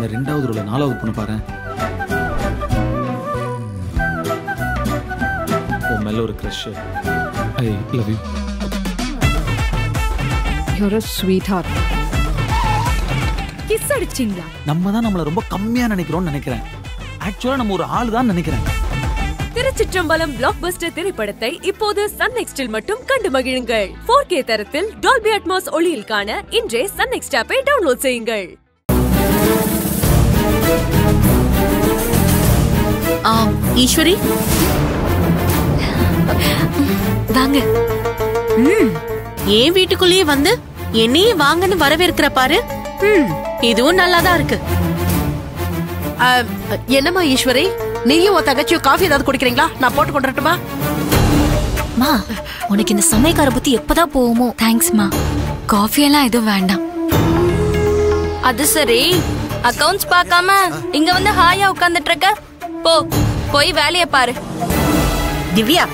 அந்த ரெண்டாவது ரோல நாலாவது பொண்ணு பாரு உன் மேல ஒரு crush I love you you're a sweetheart kiss அடிச்சிங்களா நம்ம தான் நம்மளை ரொம்ப கம்மியா நினைக்கிறோம்னு நினைக்கிறேன் ஆக்சுவலா நம்ம ஒரு ஆள் தான் நினைக்கிறேன் திருச்சிற்றம்பலம் பிளாக் பஸ்டர் திரைப்படத்தை இப்போது சன் நெக்ஸ்டில் மட்டும் கண்டு மகிழுங்கள் 4K தரத்தில் டால்பி அட்மாஸ் ஒளியில் காண இன்றே சன் நெக்ஸ்ட் ஆப்பை டவுன்லோட் செய்யுங்கள் ஆ ஈஸ்வரி வாங்க ம் என் வீட்டுக்குள்ளேயே வந்து என்னையே வாங்கன்னு வரவேற்கிற பாரு ம் இதுவும் நல்லாதான் இருக்கு ஆ, என்னம்மா ஈஸ்வரி நீயும் உன் தங்கச்சியும் காஃபி ஏதாவது குடிக்கிறீங்களா நான் போட்டு கொண்டு வரட்டுமா மா உனக்கு இந்த சமயக்கார புத்தி எப்பதான் போகுமோ தேங்க்ஸ்மா காஃபி எல்லாம் எதுவும் வேண்டாம் அது சரி அக்கவுண்ட்ஸ் பார்க்காம இங்க வந்து ஹாயா உட்கார்ந்துட்டு இருக்க போ போய் வேலைய பாரு திவ்யா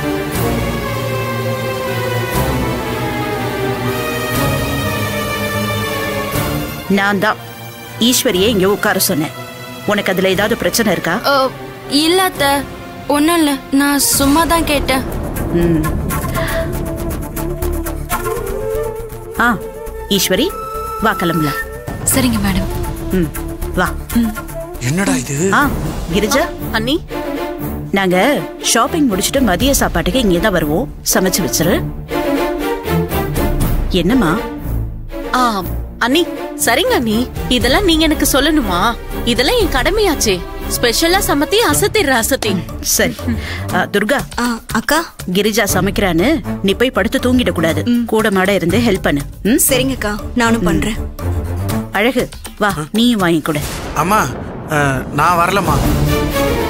நான் தான் ஈஸ்வரியை இங்க உட்கார சொன்னேன் உனக்கு அதுல ஏதாவது பிரச்சனை இருக்கா ஓ, இல்ல அத்த ஒண்ணும் இல்ல நான் சும்மா தான் கேட்டேன் ம். ஆ ஈஸ்வரி வா கிளம்பலாம் சரிங்க மேடம் ம் வா என்னடா இது ஆ கிரிஜா அண்ணி நாங்க ஷாப்பிங் முடிச்சிட்டு மதிய சாப்பாட்டுக்கு இங்கே தான் வருவோம் சமைச்சு வச்சிரு என்னம்மா ஆ அண்ணி சரிங்க அண்ணி இதெல்லாம் நீங்க எனக்கு சொல்லணுமா இதெல்லாம் என் கடமையாச்சே ஸ்பெஷலா சமத்தி அசத்திடுற அசத்தி சரி ஆ, துர்கா ஆ அக்கா கிரிஜா சமைக்கிறான்னு நீ போய் படுத்து தூங்கிட கூடாது கூட மாட இருந்து ஹெல்ப் பண்ணு ம்? சரிங்கக்கா நானும் பண்றேன் அழகு வா நீயும் வாங்கி கொடு அம்மா அஹ், நான் வரலம்மா